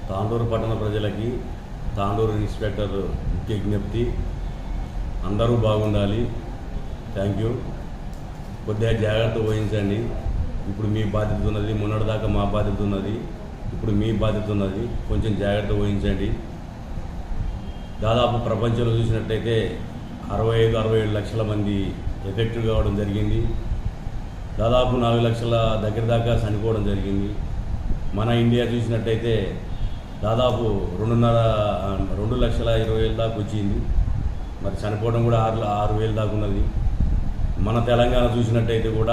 తాండూరు పట్టణ ప్రజలకి తాండూరు ఇన్స్పెక్టర్ ముఖ్య విజ్ఞప్తి అందరూ బాగుండాలి థ్యాంక్ యూ కొద్దిగా జాగ్రత్త వహించండి ఇప్పుడు మీ బాధ్యత ఉన్నది మొన్నటిదాకా మా బాధ్యత ఉన్నది ఇప్పుడు మీ బాధ్యత ఉన్నది కొంచెం జాగ్రత్త వహించండి దాదాపు ప్రపంచంలో చూసినట్టయితే అరవై ఐదు అరవై ఏడు లక్షల మంది ఎఫెక్టివ్ కావడం జరిగింది దాదాపు నాలుగు లక్షల దగ్గర దాకా చనిపోవడం జరిగింది మన ఇండియా చూసినట్టయితే దాదాపు రెండున్నర రెండు లక్షల ఇరవై వేల దాకా వచ్చింది మరి చనిపోవడం కూడా ఆరు ఆరు వేలు దాకా ఉన్నది మన తెలంగాణ చూసినట్టయితే కూడా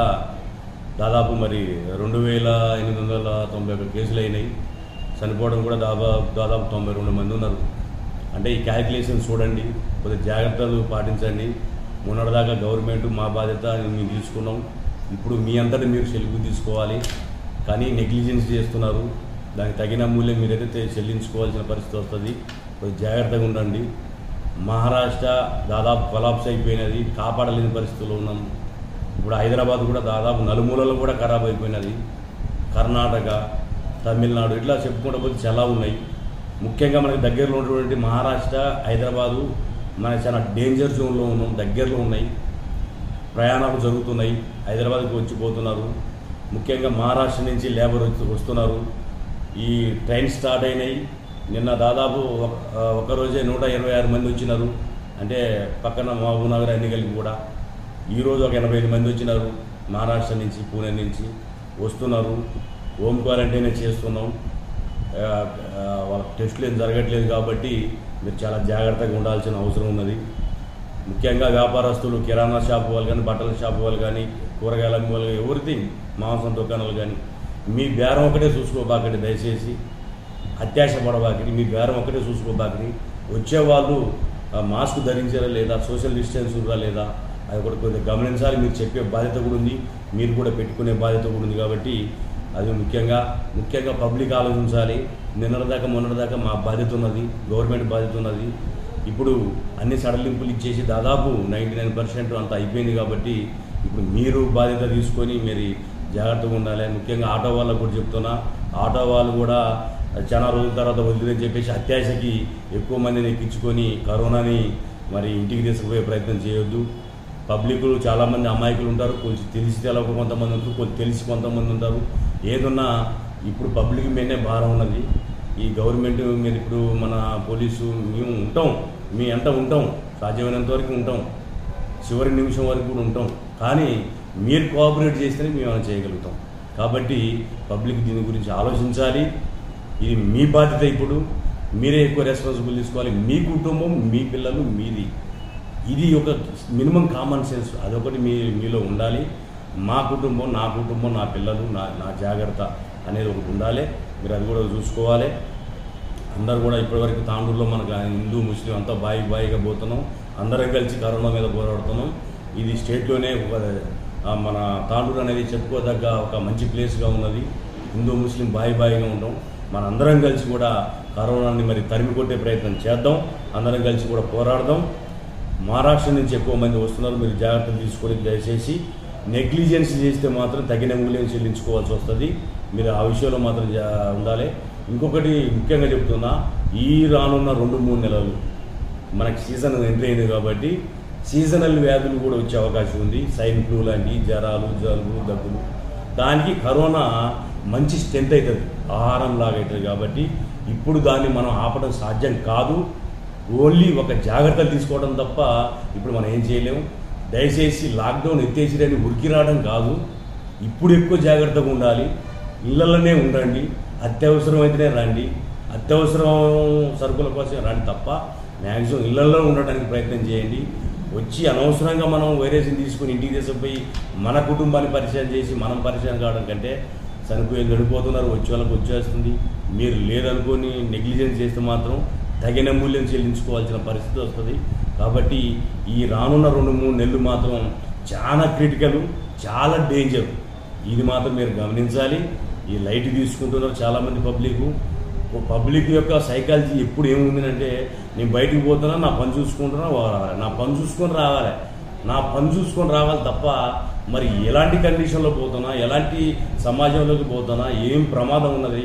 దాదాపు మరి రెండు వేల ఎనిమిది వందల తొంభై ఒక కేసులు అయినాయి చనిపోవడం కూడా దాదాపు దాదాపు తొంభై రెండు మంది ఉన్నారు అంటే ఈ క్యాలిక్యులేషన్ చూడండి కొద్దిగా జాగ్రత్తలు పాటించండి మొన్నటిదాకా గవర్నమెంట్ మా బాధ్యత అని మేము తీసుకున్నాం ఇప్పుడు మీ అంతటా మీరు సెలవు తీసుకోవాలి కానీ నెగ్లిజెన్స్ చేస్తున్నారు దానికి తగిన మూల్యం మీరైతే చెల్లించుకోవాల్సిన పరిస్థితి వస్తుంది కొద్దిగా జాగ్రత్తగా ఉండండి మహారాష్ట్ర దాదాపు కొలాప్స్ అయిపోయినది కాపాడలేని పరిస్థితుల్లో ఉన్నాం ఇప్పుడు హైదరాబాద్ కూడా దాదాపు నలుమూలలు కూడా ఖరాబ్ అయిపోయినది కర్ణాటక తమిళనాడు ఇట్లా చెప్పుకుంటూ పోతే చాలా ఉన్నాయి ముఖ్యంగా మనకి దగ్గరలో ఉన్నటువంటి మహారాష్ట్ర హైదరాబాదు మన చాలా డేంజర్ జోన్లో ఉన్నాం దగ్గరలో ఉన్నాయి ప్రయాణాలు జరుగుతున్నాయి హైదరాబాద్కి వచ్చిపోతున్నారు ముఖ్యంగా మహారాష్ట్ర నుంచి లేబర్ వచ్చి- వస్తున్నారు ఈ ట్రైన్ స్టార్ట్ అయినాయి నిన్న దాదాపు ఒక- ఆ, ఒకరోజే నూట ఇరవై ఆరు మంది వచ్చినారు అంటే పక్కన మహబూబ్ నగర్ అన్ని కలిపి కూడా ఈరోజు ఒక ఎనభై ఐదు మంది వచ్చినారు మహారాష్ట్ర నుంచి పూణే నుంచి వస్తున్నారు హోమ్ క్వారంటైన్ చేస్తున్నాం ఆ, ఆ, వాళ్ళ టెస్టులు ఏం జరగట్లేదు కాబట్టి మీరు చాలా జాగ్రత్తగా ఉండాల్సిన అవసరం ఉన్నది ముఖ్యంగా వ్యాపారస్తులు కిరాణా షాపు వాళ్ళు కానీ బట్టల షాపు వాళ్ళు కానీ కూరగాయల అమ్మే వాళ్ళు ఎవరిథింగ్ మాంసం దుకాణాలు కానీ మీ బేరం ఒకటే చూసుకోబాకండి దయచేసి అత్యాశ పడబాకండి మీ బేరం ఒకటే చూసుకోబాకండి వచ్చేవాళ్ళు ఆ, మాస్క్ ధరించారా లేదా సోషల్ డిస్టెన్స్ ఉందా లేదా అది కూడా కొద్దిగా గమనించాలి మీరు చెప్పే బాధ్యత కూడా ఉంది మీరు కూడా పెట్టుకునే బాధ్యత కూడా ఉంది కాబట్టి అది ముఖ్యంగా ముఖ్యంగా పబ్లిక్ ఆలోచించాలి నిన్నటిదాకా మొన్నటిదాకా మా బాధ్యత ఉన్నది గవర్నమెంట్ బాధ్యత ఉన్నది ఇప్పుడు అన్ని సడలింపులు ఇచ్చేసి దాదాపు నైంటీ నైన్ పర్సెంట్ అంత అయిపోయింది కాబట్టి ఇప్పుడు మీరు బాధ్యత తీసుకొని మీరు జాగ్రత్తగా ఉండాలి ముఖ్యంగా ఆటో వాళ్ళకు కూడా చెప్తున్నా ఆటో వాళ్ళు కూడా చాలా రోజుల తర్వాత వదిలేదని చెప్పేసి అత్యాశకి ఎక్కువ మందిని ఎక్కించుకొని కరోనాని మరి ఇంటికి తీసుకుపోయే ప్రయత్నం చేయొద్దు పబ్లిక్ చాలామంది అమాయకులు ఉంటారు కొంచెం తెలిసి తెలవక కొంతమంది ఉంటారు కొంచెం తెలిసి కొంతమంది ఉంటారు ఏదున్నా ఇప్పుడు పబ్లిక్ మీదనే భారం ఉన్నది ఈ గవర్నమెంట్ మీద ఇప్పుడు మన పోలీసు మేము ఉంటాం మీ అంట ఉంటాం సాధ్యమైనంత వరకు ఉంటాం చివరి నిమిషం వరకు కూడా ఉంటాం కానీ మీరు కోఆపరేట్ చేస్తేనే మేము ఏమైనా చేయగలుగుతాం కాబట్టి పబ్లిక్ దీని గురించి ఆలోచించాలి ఇది మీ బాధ్యత ఇప్పుడు మీరే ఎక్కువ రెస్పాన్సిబుల్ తీసుకోవాలి మీ కుటుంబం మీ పిల్లలు మీది ఇది ఒక మినిమం కామన్ సెన్స్ అదొకటి మీ మీలో ఉండాలి మా కుటుంబం నా కుటుంబం నా పిల్లలు నా నా జాగ్రత్త అనేది ఒకటి ఉండాలి మీరు అది కూడా చూసుకోవాలి అందరు కూడా ఇప్పటివరకు తాండూరులో మనకు హిందూ ముస్లిం అంతా బాయి బాయిగా పోతున్నాం అందరం కలిసి కరోనా మీద పోరాడుతున్నాం ఇది స్టేట్లోనే ఒక ఆ, మన తాండూరు అనేది చెప్పుకోదగ్గ ఒక మంచి ప్లేస్గా ఉన్నది హిందూ ముస్లిం బాయి బాయిగా ఉంటాం మన అందరం కలిసి కూడా కరోనాని మరి తరిమి కొట్టే ప్రయత్నం చేద్దాం అందరం కలిసి కూడా పోరాడదాం మహారాష్ట్ర నుంచి ఎక్కువ మంది వస్తున్నారు మీరు జాగ్రత్తలు తీసుకొని దయచేసి నెగ్లిజెన్స్ చేస్తే మాత్రం తగిన మూల్యం చెల్లించుకోవాల్సి వస్తుంది మీరు ఆ విషయంలో మాత్రం జా- ఉండాలి ఇంకొకటి ముఖ్యంగా చెప్తున్నా ఈ రానున్న రెండు మూడు నెలలు మనకి సీజన్ ఎంట్రీ అయింది కాబట్టి సీజనల్ వ్యాధులు కూడా వచ్చే అవకాశం ఉంది సైన్ ఫ్లూ లాంటి జ్వరాలు జలుబు దగ్గులు దానికి కరోనా మంచి స్ట్రెంత్ అవుతుంది ఆహారం లాగా అవుతుంది కాబట్టి ఇప్పుడు దాన్ని మనం ఆపడం సాధ్యం కాదు ఓన్లీ ఒక జాగ్రత్తలు తీసుకోవడం తప్ప ఇప్పుడు మనం ఏం చేయలేము దయచేసి లాక్డౌన్ ఎత్తేసిరని ఉరికి రావడం కాదు ఇప్పుడు ఎక్కువ జాగ్రత్తగా ఉండాలి ఇళ్లలోనే ఉండండి అత్యవసరం అయితేనే రండి అత్యవసరం సరుకుల కోసం రండి తప్ప మ్యాక్సిమం ఇళ్లలో ఉండడానికి ప్రయత్నం చేయండి వచ్చి అనవసరంగా మనం వైరస్ని తీసుకుని ఇంటికి తీసుకుపోయి మన కుటుంబాన్ని పరిచయం చేసి మనం పరిచయం కావడం కంటే చనిపోయి గడిపోతున్నారు వచ్చే వాళ్ళకి వచ్చేస్తుంది మీరు లేదనుకొని నెగ్లిజెన్స్ చేస్తే మాత్రం తగిన మూల్యం చెల్లించుకోవాల్సిన పరిస్థితి వస్తుంది కాబట్టి ఈ రానున్న రెండు మూడు నెలలు మాత్రం చాలా క్రిటికల్ చాలా డేంజర్ ఇది మాత్రం మీరు గమనించాలి ఈ లైట్ తీసుకుంటున్నారు చాలామంది పబ్లిక్ పబ్లిక్ యొక్క సైకాలజీ ఎప్పుడు ఏముందంటే నేను బయటికి పోతున్నా నా పని చూసుకుంటున్నా రావాలి నా పని చూసుకొని రావాలి నా పని చూసుకొని రావాలి తప్ప మరి ఎలాంటి కండిషన్లో పోతున్నా ఎలాంటి సమాజంలోకి పోతున్నా ఏం ప్రమాదం ఉన్నది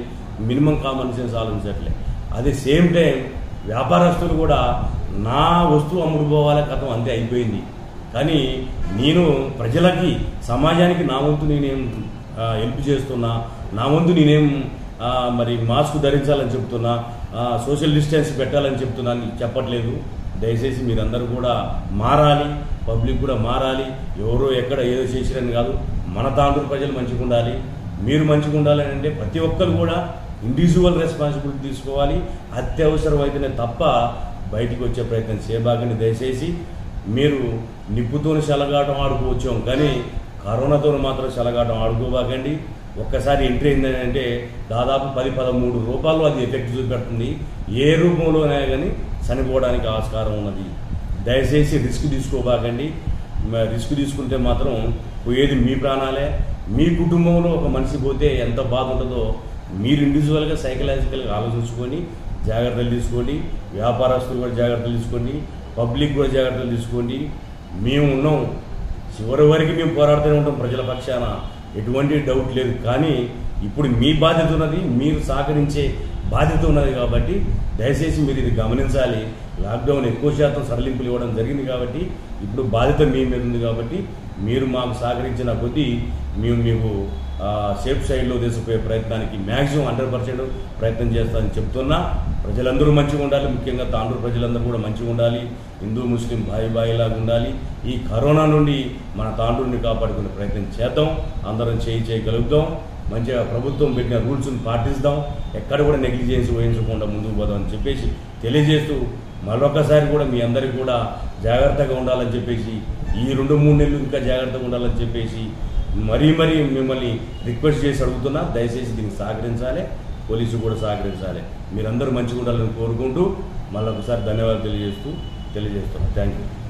మినిమం కామన్ సెన్స్ ఆలోచించట్లే అదే సేమ్ టైం వ్యాపారస్తులు కూడా నా వస్తువు అమ్ముడుపోవాలే కథం అంతే అయిపోయింది కానీ నేను ప్రజలకి సమాజానికి నా వంతు నేనేం ఆ, హెల్ప్ చేస్తున్నా నా వంతు నేనేం ఆ, మరి మాస్క్ ధరించాలని చెప్తున్నా ఆ, సోషల్ డిస్టెన్స్ పెట్టాలని చెప్తున్నా అని చెప్పట్లేదు దయచేసి మీరందరూ కూడా మారాలి పబ్లిక్ కూడా మారాలి ఎవరో ఎక్కడ ఏదో చేసిరని కాదు మన తాండ్రు ప్రజలు మంచిగా ఉండాలి మీరు మంచిగా ఉండాలని అంటే ప్రతి ఒక్కరు కూడా ఇండివిజువల్ రెస్పాన్సిబిలిటీ తీసుకోవాలి అత్యవసరం అయితేనే తప్ప బయటికి వచ్చే ప్రయత్నం చేయబాకండి దయచేసి మీరు నిప్పుతోని చెలగాటం ఆడుకోవచ్చాం కానీ కరోనాతో మాత్రం చెలగాటం ఆడుకోబాకండి ఒక్కసారి ఎంట్రీ అయిందంటే దాదాపు పది పదమూడు రూపాయలు అది ఎఫెక్ట్ చూపెడుతుంది ఏ రూపంలోనే కానీ చనిపోవడానికి ఆస్కారం ఉన్నది దయచేసి రిస్క్ తీసుకోబాకండి మ- రిస్క్ తీసుకుంటే మాత్రం పోయేది మీ ప్రాణాలే మీ కుటుంబంలో ఒక మనిషి పోతే ఎంత బాధ ఉంటుందో మీరు ఇండివిజువల్గా సైకలాజికల్గా ఆలోచించుకొని జాగ్రత్తలు తీసుకోండి వ్యాపారస్తులు కూడా జాగ్రత్తలు తీసుకోండి పబ్లిక్ కూడా జాగ్రత్తలు తీసుకోండి మేము ఉన్నాం చివరి వరకు మేము పోరాడుతూనే ఉంటాం ప్రజల పక్షాన ఎటువంటి డౌట్ లేదు కానీ ఇప్పుడు మీ బాధ్యత ఉన్నది మీరు సహకరించే బాధ్యత ఉన్నది కాబట్టి దయచేసి మీరు ఇది గమనించాలి లాక్డౌన్ ఎక్కువ శాతం సడలింపులు ఇవ్వడం జరిగింది కాబట్టి ఇప్పుడు బాధ్యత మీ మీద ఉంది కాబట్టి మీరు మాకు సహకరించిన కొద్దీ మేము మీకు ఆ, సేఫ్ సైడ్లో తీసుకుపోయే ప్రయత్నానికి మ్యాక్సిమం హండ్రెడ్ పర్సెంట్ ప్రయత్నం చేస్తానని చెప్తున్నా ప్రజలందరూ మంచిగా ఉండాలి ముఖ్యంగా తాండూరు ప్రజలందరూ కూడా మంచిగా ఉండాలి హిందూ ముస్లిం బాయి బాయిలాగా ఉండాలి ఈ కరోనా నుండి మన తాండూరుని కాపాడుకునే ప్రయత్నం చేద్దాం అందరం చేయి చేయగలుగుతాం మంచిగా ప్రభుత్వం పెట్టిన రూల్స్ని పాటిస్తాం ఎక్కడ కూడా నెగ్లిజెన్స్ వహించకుండా ముందుకు పోదాం అని చెప్పేసి తెలియజేస్తూ మరొకసారి కూడా మీ అందరికీ కూడా జాగ్రత్తగా ఉండాలని చెప్పేసి ఈ రెండు మూడు నెలలు ఇంకా జాగ్రత్తగా ఉండాలని చెప్పేసి మరీ మరీ మిమ్మల్ని రిక్వెస్ట్ చేసి అడుగుతున్నా దయచేసి దీనికి సహకరించాలి పోలీసు కూడా సహకరించాలి మీరందరూ మంచిగా ఉండాలని కోరుకుంటూ మళ్ళీ ఒకసారి ధన్యవాదాలు తెలియజేస్తూ తెలియజేస్తున్నాను థ్యాంక్ యూ